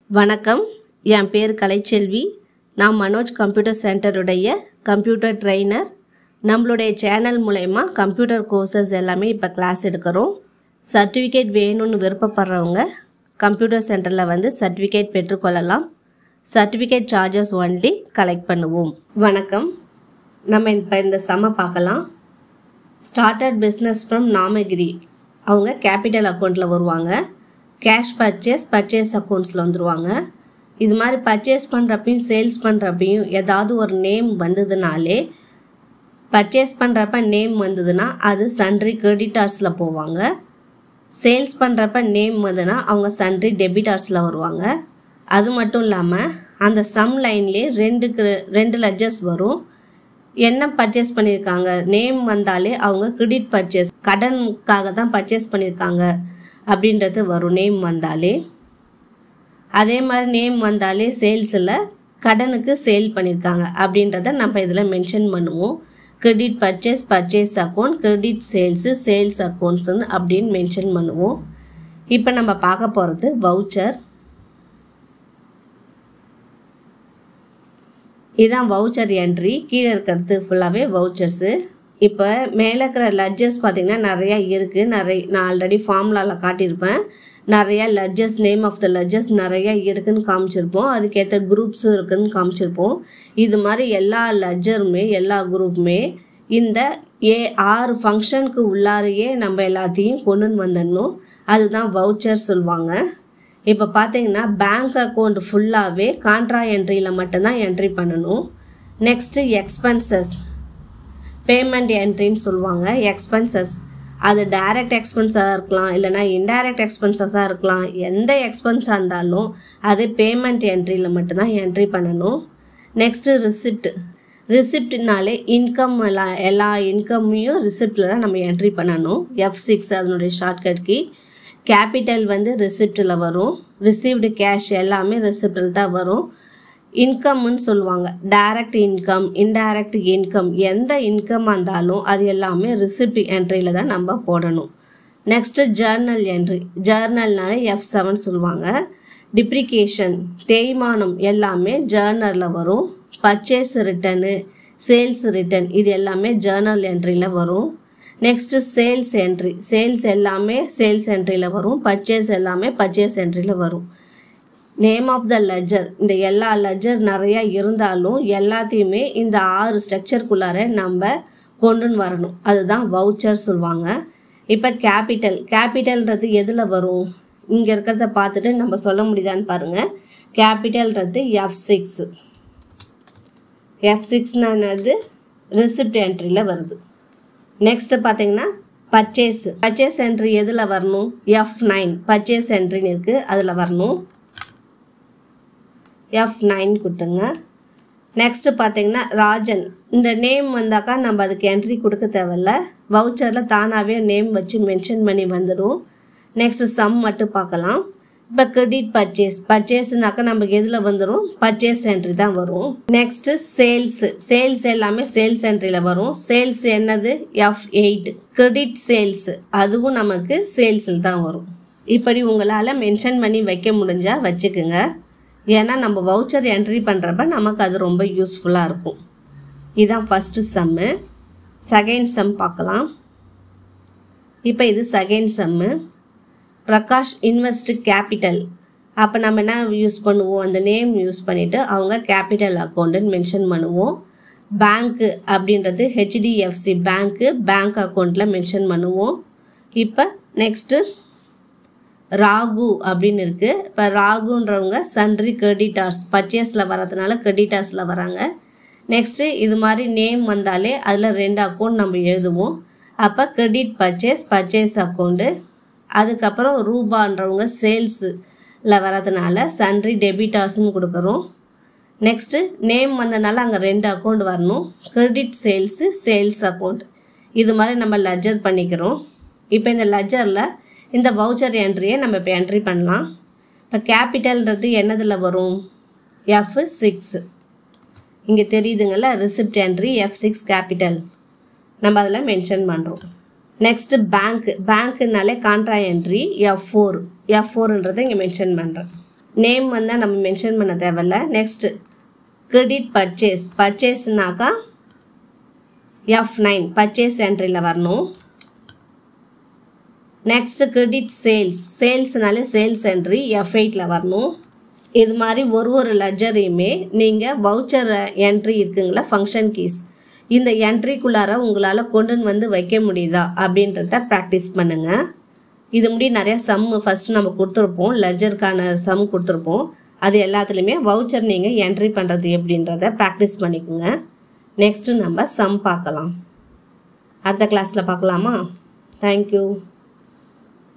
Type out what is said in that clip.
வணக்கம் என் பேர் கலைச்செல்வி நான் மனோஜ் கம்ப்யூட்டர் சென்டருடைய கம்ப்யூட்டர் ட்ரெய்னர் நம்மளுடைய சேனல் மூலயமா கம்ப்யூட்டர் கோர்சஸ் எல்லாமே இப்போ கிளாஸ் எடுக்கிறோம் சர்டிஃபிகேட் வேணும்னு விருப்பப்படுறவங்க கம்ப்யூட்டர் சென்டரில் வந்து சர்டிஃபிகேட் பெற்றுக்கொள்ளலாம் சர்டிஃபிகேட் சார்ஜஸ் ஒன்லி கலெக்ட் பண்ணுவோம் வணக்கம் நம்ம இப்போ இந்த சம பார்க்கலாம் ஸ்டார்டட் பிஸ்னஸ் ஃப்ரம் நாமகிரி அவங்க கேபிட்டல் அக்கௌண்ட்டில் வருவாங்க கேஷ் பர்ச்சேஸ் பர்ச்சேஸ் அக்கௌண்ட்ஸில் வந்துருவாங்க இது மாதிரி பர்ச்சேஸ் பண்ணுறப்பையும் சேல்ஸ் பண்ணுறப்பையும் ஏதாவது ஒரு நேம் வந்ததுனாலே பர்ச்சேஸ் பண்ணுறப்ப நேம் வந்ததுன்னா அது சன்ட்ரி கிரெடிட்டார்ஸில் போவாங்க சேல்ஸ் பண்ணுறப்ப நேம் வந்ததுன்னா அவங்க சன்ட்ரி டெபிட்டார்ஸில் வருவாங்க அது மட்டும் இல்லாமல் அந்த சம் லைன்லேயே ரெண்டு cre- ரெண்டு லெஜர்ஸ் வரும் என்ன பர்ச்சேஸ் பண்ணியிருக்காங்க நேம் வந்தாலே அவங்க கிரெடிட் பர்ச்சேஸ் கடனுக்காக தான் பர்ச்சேஸ் பண்ணியிருக்காங்க அப்படின்றது வரும் நேம் வந்தாலே அதே மாதிரி நேம் வந்தாலே சேல்ஸில் கடனுக்கு சேல் பண்ணியிருக்காங்க அப்படின்றத நம்ம இதில் மென்ஷன் பண்ணுவோம் credit purchase purchase account credit sales sales அக்கௌண்ட்ஸ்னு அப்படின்னு மென்ஷன் பண்ணுவோம் இப்போ நம்ம பார்க்க போகிறது வவுச்சர் இதான் வவுச்சர் என்ட்ரி கீழே இருக்கிறது ஃபுல்லாகவே வவுச்சர்ஸு இப்போ மேலே இருக்கிற லட்ஜஸ் பார்த்தீங்கன்னா நிறையா இருக்குது நிறைய நான் ஆல்ரெடி ஃபார்முலாவில் காட்டியிருப்பேன் நிறையா லட்ஜஸ் நேம் ஆஃப் த லட்ஜஸ் நிறையா இருக்குன்னு காமிச்சிருப்போம் அதுக்கேற்ற குரூப்ஸும் இருக்குன்னு காமிச்சிருப்போம் இது மாதிரி எல்லா லட்ஜருமே எல்லா குரூப்புமே இந்த ஏ ஆறு ஃபங்க்ஷனுக்கு உள்ளாரையே நம்ம எல்லாத்தையும் கொண்டுன்னு வந்துடணும் அதுதான் வவுச்சர் சொல்லுவாங்க இப்போ பார்த்தீங்கன்னா பேங்க் அக்கௌண்ட் ஃபுல்லாகவே கான்ட்ரா என்ட்ரியில் மட்டும்தான் என்ட்ரி பண்ணணும் நெக்ஸ்ட்டு எக்ஸ்பென்சஸ் பேமெண்ட் என்ட்ரின்னு சொல்லுவாங்க எக்ஸ்பென்சஸ் அது டைரக்ட் எக்ஸ்பென்ஸாக இருக்கலாம் இல்லைனா இன்டைரக்ட் எக்ஸ்பென்சஸாக இருக்கலாம் எந்த எக்ஸ்பென்ஸாக இருந்தாலும் அது பேமெண்ட் என்ட்ரியில் மட்டும்தான் என்ட்ரி பண்ணணும் நெக்ஸ்ட்டு ரிசிப்ட் ரிசிப்ட்னாலே இன்கம் எல்லாம் எல்லா இன்கம்மையும் ரிசிப்டில் தான் நம்ம என்ட்ரி பண்ணணும் எஃப் சிக்ஸ் அதனுடைய ஷார்ட்கட் கீ கேபிட்டல் வந்து ரிசிப்டில் வரும் ரிசீவ்டு கேஷ் எல்லாமே ரிசிப்டில் தான் வரும் இன்கம்னு சொல்லுவாங்க டைரக்ட் இன்கம் இன்டைரக்ட் இன்கம் எந்த இன்கமாக இருந்தாலும் அது எல்லாமே ரிசிப்ட் என்ட்ரியில் தான் நம்ம போடணும் நெக்ஸ்ட்டு ஜேர்னல் என்ட்ரி ஜேர்னல்னால எஃப் செவன் சொல்லுவாங்க டிப்ரிகேஷன் தேய்மானம் எல்லாமே ஜேர்னலில் வரும் பர்ச்சேஸ் ரிட்டனு சேல்ஸ் ரிட்டன் இது எல்லாமே ஜேர்னல் என்ட்ரியில் வரும் நெக்ஸ்ட்டு சேல்ஸ் என்ட்ரி சேல்ஸ் எல்லாமே சேல்ஸ் என்ட்ரியில் வரும் பர்ச்சேஸ் எல்லாமே பர்ச்சேஸ் என்ட்ரியில் வரும் நேம் ஆஃப் த லெஜர் இந்த எல்லா லெஜர் நிறையா இருந்தாலும் எல்லாத்தையுமே இந்த ஆறு ஸ்ட்ரக்சருக்குள்ளார நம்ம கொண்டுன்னு வரணும் அதுதான் வவுச்சர் சொல்லுவாங்க இப்போ கேபிட்டல் கேபிட்டல்ன்றது எதில் வரும் இங்கே இருக்கிறத பார்த்துட்டு நம்ம சொல்ல முடியுதான்னு பாருங்கள் கேபிட்டல்ன்றது எஃப் சிக்ஸ் எஃப் சிக்ஸ்னா என்னது ரிசிப்ட் என்ட்ரியில் வருது நெக்ஸ்ட்டு பார்த்தீங்கன்னா பர்ச்சேஸ் பர்ச்சேஸ் என்ட்ரி எதில் வரணும் எஃப் நைன் பர்ச்சேஸ் என்ட்ரின்னு இருக்குது அதில் வரணும் எஃப் நைன் கொடுத்துங்க நெக்ஸ்ட்டு பார்த்தீங்கன்னா ராஜன் இந்த நேம் வந்தாக்கா நம்ம அதுக்கு என்ட்ரி கொடுக்க தேவையில்ல வவுச்சரில் தானாகவே நேம் வச்சு மென்ஷன் பண்ணி வந்துடும் நெக்ஸ்ட்டு சம் மட்டும் பார்க்கலாம் இப்போ கிரெடிட் பர்ச்சேஸ் பர்ச்சேஸ்னாக்கா நமக்கு எதில் வந்துடும் பர்ச்சேஸ் என்ட்ரி தான் வரும் நெக்ஸ்ட்டு சேல்ஸ் சேல்ஸ் எல்லாமே சேல்ஸ் என்ட்ரியில் வரும் சேல்ஸ் என்னது எஃப் எயிட் கிரெடிட் சேல்ஸ் அதுவும் நமக்கு சேல்ஸில் தான் வரும் இப்படி உங்களால் மென்ஷன் பண்ணி வைக்க முடிஞ்சால் வச்சுக்குங்க ஏன்னா நம்ம வவுச்சர் என்ட்ரி பண்ணுறப்ப நமக்கு அது ரொம்ப யூஸ்ஃபுல்லாக இருக்கும் இதுதான் ஃபஸ்ட்டு சம்மு செகண்ட் சம் பார்க்கலாம் இப்போ இது second sum Prakash invest capital அப்போ நம்ம என்ன யூஸ் பண்ணுவோம் அந்த நேம் யூஸ் பண்ணிவிட்டு அவங்க கேபிட்டல் அக்கௌண்ட்டுன்னு மென்ஷன் பண்ணுவோம் பேங்க்கு அப்படின்றது ஹெச்டிஎஃப்சி பேங்க்கு பேங்க் அக்கௌண்ட்டில் மென்ஷன் பண்ணுவோம் இப்போ நெக்ஸ்ட்டு ராகு அப்படின்னு இருக்குது இப்போ ராகுன்றவங்க சன்ட்ரி கிரெடிட்டார்ஸ் பர்ச்சேஸில் வரதுனால கிரெடிட்டார்ஸில் வராங்க நெக்ஸ்ட்டு இது மாதிரி நேம் வந்தாலே அதில் ரெண்டு அக்கௌண்ட் நம்ம எழுதுவோம் அப்போ கிரெடிட் பர்ச்சேஸ் பர்ச்சேஸ் அக்கௌண்ட்டு அதுக்கப்புறம் ரூபான்றவங்க சேல்ஸில் வரதுனால சன்ட்ரி டெபிட்டார்ஸ்னு கொடுக்குறோம் நெக்ஸ்ட்டு நேம் வந்தனால அங்கே ரெண்டு அக்கௌண்ட் வரணும் கிரெடிட் சேல்ஸு சேல்ஸ் அக்கௌண்ட் இது மாதிரி நம்ம லெஜர் பண்ணிக்கிறோம் இப்போ இந்த லெஜரில் இந்த வவுச்சர் என்ட்ரியை நம்ம இப்போ என்ட்ரி பண்ணலாம் இப்போ கேபிட்டல்ன்றது என்னதில் வரும் எஃப் சிக்ஸ் இங்கே தெரியுதுங்கள receipt entry F six capital நம்ம அதில் மென்ஷன் பண்ணுறோம் நெக்ஸ்ட்டு பேங்க் பேங்க்குனாலே contra entry F four F ஃபோர்ன்றதை இங்கே மென்ஷன் பண்ணுறேன் நேம் வந்தால் நம்ம மென்ஷன் பண்ண தேவையில்ல நெக்ஸ்ட்டு கிரெடிட் பர்ச்சேஸ் பர்ச்சேஸ்னாக்கா எஃப் நைன் பர்ச்சேஸ் என்ட்ரியில் வரணும் நெக்ஸ்ட் கிரெடிட் சேல்ஸ் சேல்ஸ்னாலே சேல்ஸ் என்ட்ரி எஃப் எயிட்டில் வரணும் இது மாதிரி ஒரு ஒரு லெஜரையுமே நீங்கள் வவுச்சர் என்ட்ரி இருக்குங்களா ஃபங்க்ஷன் கீஸ் இந்த என்ட்ரிக்குள்ளார உங்களால் கொண்டு வந்து வைக்க முடியுதா அப்படின்றத ப்ராக்டிஸ் பண்ணுங்கள் இது முடி நிறைய சம் ஃபஸ்ட்டு நம்ம கொடுத்துருப்போம் லெஜருக்கான சம் கொடுத்துருப்போம் அது எல்லாத்துலேயுமே வவுச்சர் நீங்கள் என்ட்ரி பண்ணுறது எப்படின்றத ப்ராக்டிஸ் பண்ணிக்கோங்க நெக்ஸ்ட்டு நம்ம சம் பார்க்கலாம் அடுத்த கிளாஸில் பார்க்கலாமா தேங்க்யூ